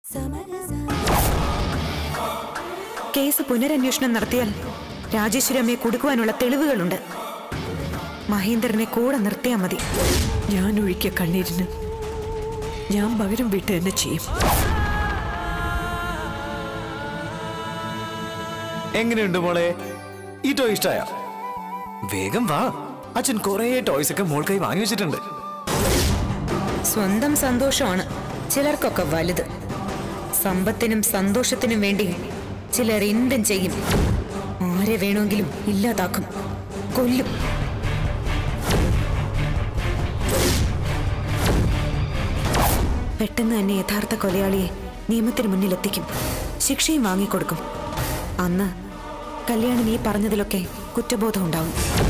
case പുനരന്വേഷണം നടത്തിയാൽ രാജേശ്വരി അമ്മയെ കൊടുക്കുവാനുള്ള തെളിവുകളുണ്ട് മഹേന്ദ്രനെ കൂടെ നിർത്തിയാൽ മതി ഞാൻ ഒഴിക്കിയ കണ്ണീരിന് ഞാൻ പകരം വീട്ട് തന്നെ ചെയ്യും എങ്ങനെയുണ്ട് മോളെ ഈ ടോയ് ഇഷ്ടായ വേഗം വാ അച്ഛൻ കുറേ ടോയ്സ് ഒക്കെ മോൾക്കായി വാങ്ങി വെച്ചിട്ടുണ്ട് സ്വന്തം സന്തോഷമാണ് ചിലർക്കൊക്കെ വലുത് സമ്പത്തിനും സന്തോഷത്തിനും വേണ്ടി ചിലർ എന്തും ചെയ്യും ആരെ വേണമെങ്കിലും ഇല്ലാതാക്കും കൊല്ലും പെട്ടെന്ന് തന്നെ യഥാർത്ഥ കൊലയാളിയെ നിയമത്തിന് മുന്നിലെത്തിക്കും ശിക്ഷയും വാങ്ങിക്കൊടുക്കും അന്ന് കല്യാണി നീ പറഞ്ഞതിലൊക്കെ കുറ്റബോധം ഉണ്ടാവും